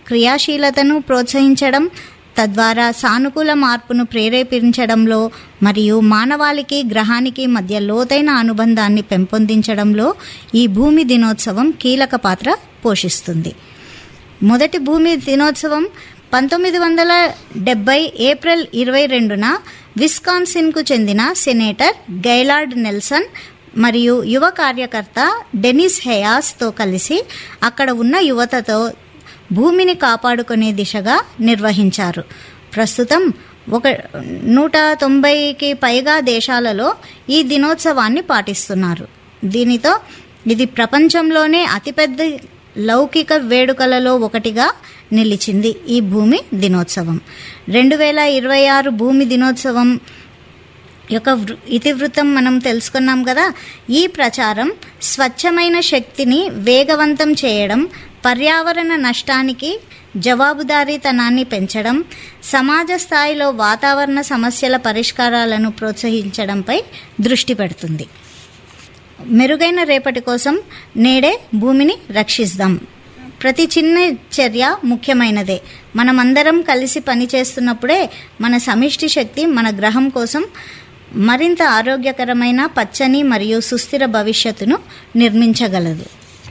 క్రియాశీలతను ప్రోత్సహించడం తద్వారా సానుకూల మార్పును ప్రేరేపించడంలో మరియు మానవాళికి గ్రహానికి మధ్య లోతైన అనుబంధాన్ని పెంపొందించడంలో ఈ భూమి దినోత్సవం కీలక పాత్ర పోషిస్తుంది మొదటి భూమి దినోత్సవం పంతొమ్మిది వందల డెబ్బై ఏప్రిల్ ఇరవై రెండున విస్కాన్సిన్కు చెందిన సెనేటర్ గైలార్డ్ నెల్సన్ మరియు యువ కార్యకర్త డెనిస్ హెయాస్తో కలిసి అక్కడ ఉన్న యువతతో భూమిని కాపాడుకునే దిశగా నిర్వహించారు ప్రస్తుతం ఒక నూట తొంభైకి పైగా దేశాలలో ఈ దినోత్సవాన్ని పాటిస్తున్నారు దీనితో ఇది ప్రపంచంలోనే అతిపెద్ద లౌకిక వేడుకలలో ఒకటిగా నిలిచింది ఈ భూమి దినోత్సవం రెండు వేల ఇరవై ఆరు భూమి దినోత్సవం యొక్క వృ- ఇతివృత్తం మనం తెలుసుకున్నాం కదా ఈ ప్రచారం స్వచ్ఛమైన శక్తిని వేగవంతం చేయడం పర్యావరణ నష్టానికి జవాబుదారీతనాన్ని పెంచడం సమాజ స్థాయిలో వాతావరణ సమస్యల పరిష్కారాలను ప్రోత్సహించడంపై దృష్టి పెడుతుంది మెరుగైన రేపటి కోసం నేడే భూమిని రక్షిద్దాం ప్రతి చిన్న చర్య ముఖ్యమైనదే మనమందరం కలిసి పనిచేస్తున్నప్పుడే మన సమిష్టి శక్తి మన గ్రహం కోసం మరింత ఆరోగ్యకరమైన పచ్చని మరియు సుస్థిర భవిష్యత్తును నిర్మించగలదు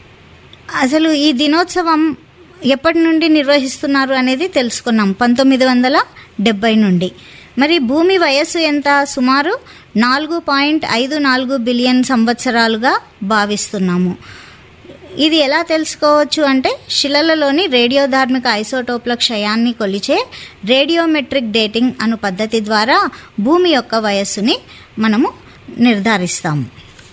అసలు ఈ దినోత్సవం ఎప్పటి నుండి నిర్వహిస్తున్నారు అనేది తెలుసుకున్నాం పంతొమ్మిది వందల డెబ్బై నుండి మరి భూమి వయస్సు ఎంత సుమారు నాలుగు పాయింట్ ఐదు నాలుగు బిలియన్ సంవత్సరాలుగా భావిస్తున్నాము ఇది ఎలా తెలుసుకోవచ్చు అంటే శిలలలోని రేడియోధార్మిక ఐసోటోప్ల క్షయాన్ని కొలిచే రేడియోమెట్రిక్ డేటింగ్ అను పద్ధతి ద్వారా భూమి యొక్క వయస్సుని మనము నిర్ధారిస్తాము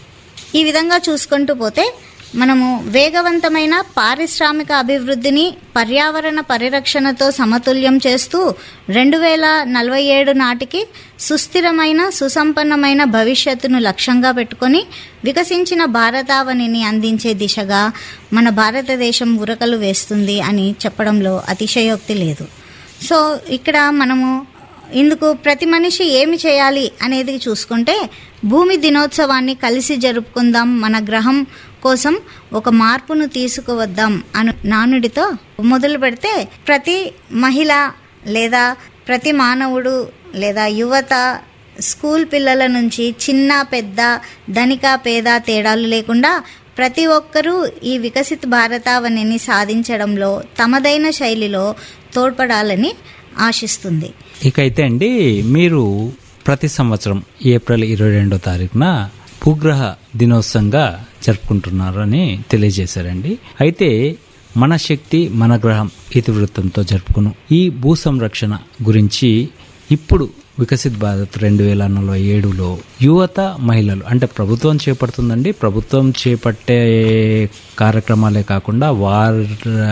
ఈ విధంగా చూసుకుంటూ పోతే మనము వేగవంతమైన పారిశ్రామిక అభివృద్ధిని పర్యావరణ పరిరక్షణతో సమతుల్యం చేస్తూ రెండు వేల నలభై ఏడు నాటికి సుస్థిరమైన సుసంపన్నమైన భవిష్యత్తును లక్ష్యంగా పెట్టుకొని వికసించిన భారతావనిని అందించే దిశగా మన భారతదేశం ఉరకలు వేస్తుంది అని చెప్పడంలో అతిశయోక్తి లేదు సో ఇక్కడ మనము ఇందుకు ప్రతి మనిషి ఏమి చేయాలి అనేది చూసుకుంటే భూమి దినోత్సవాన్ని కలిసి జరుపుకుందాం మన గ్రహం కోసం ఒక మార్పును తీసుకువద్దాం అను నానుడితో మొదలు పెడితే ప్రతి మహిళ లేదా ప్రతి మానవుడు లేదా యువత స్కూల్ పిల్లల నుంచి చిన్న పెద్ద ధనిక పేద తేడాలు లేకుండా ప్రతి ఒక్కరూ ఈ వికసిత భారతావనిని సాధించడంలో తమదైన శైలిలో తోడ్పడాలని ఆశిస్తుంది ఇకైతే అండి మీరు ప్రతి సంవత్సరం ఏప్రిల్ ఇరవై రెండో తారీఖున భూగ్రహ దినోత్సవంగా జరుపుకుంటున్నారని తెలియజేశారండి అయితే మన శక్తి మన గ్రహం ఇతివృత్తంతో జరుపుకును ఈ భూ సంరక్షణ గురించి ఇప్పుడు వికసిత్ భారత్ రెండు వేల నలభై ఏడులో యువత మహిళలు అంటే ప్రభుత్వం చేపడుతుందండి ప్రభుత్వం చేపట్టే కార్యక్రమాలే కాకుండా వారి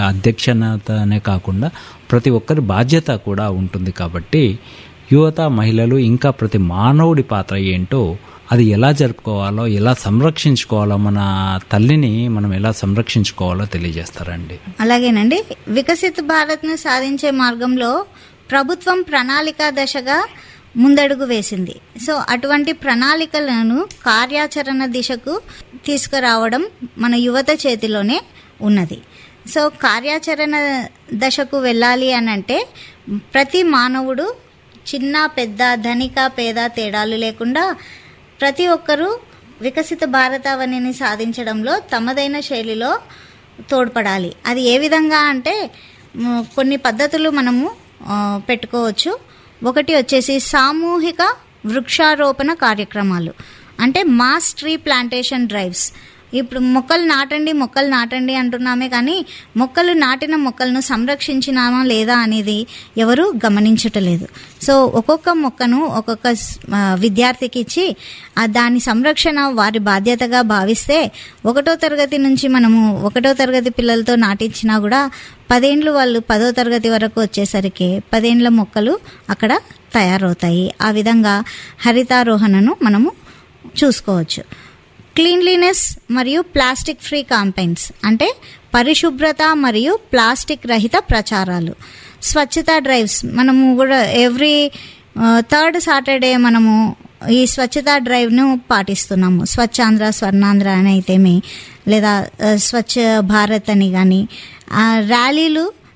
అధ్యక్షతనే కాకుండా ప్రతి ఒక్కరి బాధ్యత కూడా ఉంటుంది కాబట్టి యువత మహిళలు ఇంకా ప్రతి మానవుడి పాత్ర ఏంటో అది ఎలా జరుపుకోవాలో ఎలా సంరక్షించుకోవాలో మన తల్లిని మనం ఎలా సంరక్షించుకోవాలో తెలియజేస్తారండి అలాగేనండి వికసిత భారత్ను సాధించే మార్గంలో ప్రభుత్వం ప్రణాళిక దశగా ముందడుగు వేసింది సో అటువంటి ప్రణాళికలను కార్యాచరణ దిశకు తీసుకురావడం మన యువత చేతిలోనే ఉన్నది సో కార్యాచరణ దశకు వెళ్ళాలి అని అంటే ప్రతి మానవుడు చిన్న పెద్ద ధనిక పేద తేడాలు లేకుండా ప్రతి ఒక్కరూ వికసిత భారతావనిని సాధించడంలో తమదైన శైలిలో తోడ్పడాలి అది ఏ విధంగా అంటే మ్, కొన్ని పద్ధతులు మనము ఆ, పెట్టుకోవచ్చు ఒకటి వచ్చేసి సామూహిక వృక్షారోపణ కార్యక్రమాలు అంటే మాస్ ట్రీ ప్లాంటేషన్ డ్రైవ్స్ ఇప్పుడు మొక్కలు నాటండి మొక్కలు నాటండి అంటున్నామే కానీ మొక్కలు నాటిన మొక్కలను సంరక్షించినామా లేదా అనేది ఎవరు గమనించటలేదు సో ఒక్కొక్క మొక్కను ఒక్కొక్క స్- ఆ, విద్యార్థికి ఇచ్చి ఆ దాని సంరక్షణ వారి బాధ్యతగా భావిస్తే ఒకటో తరగతి నుంచి మనము ఒకటో తరగతి పిల్లలతో నాటించినా కూడా పదేండ్లు వాళ్ళు పదో తరగతి వరకు వచ్చేసరికి పదేండ్ల మొక్కలు అక్కడ తయారవుతాయి ఆ విధంగా హరితారోహణను మనము చూసుకోవచ్చు క్లీన్లీనెస్ మరియు ప్లాస్టిక్ ఫ్రీ కాంపెయిన్స్ అంటే పరిశుభ్రత మరియు ప్లాస్టిక్ రహిత ప్రచారాలు స్వచ్ఛత డ్రైవ్స్ మనము కూడా ఎవ్రీ థర్డ్ సాటర్డే మనము ఈ స్వచ్ఛతా డ్రైవ్ను పాటిస్తున్నాము స్వచ్ఛాంధ్ర స్వర్ణాంధ్ర అని అయితేమి లేదా ఆ, స్వచ్ఛ భారత్ అని కానీ ర్యాలీలు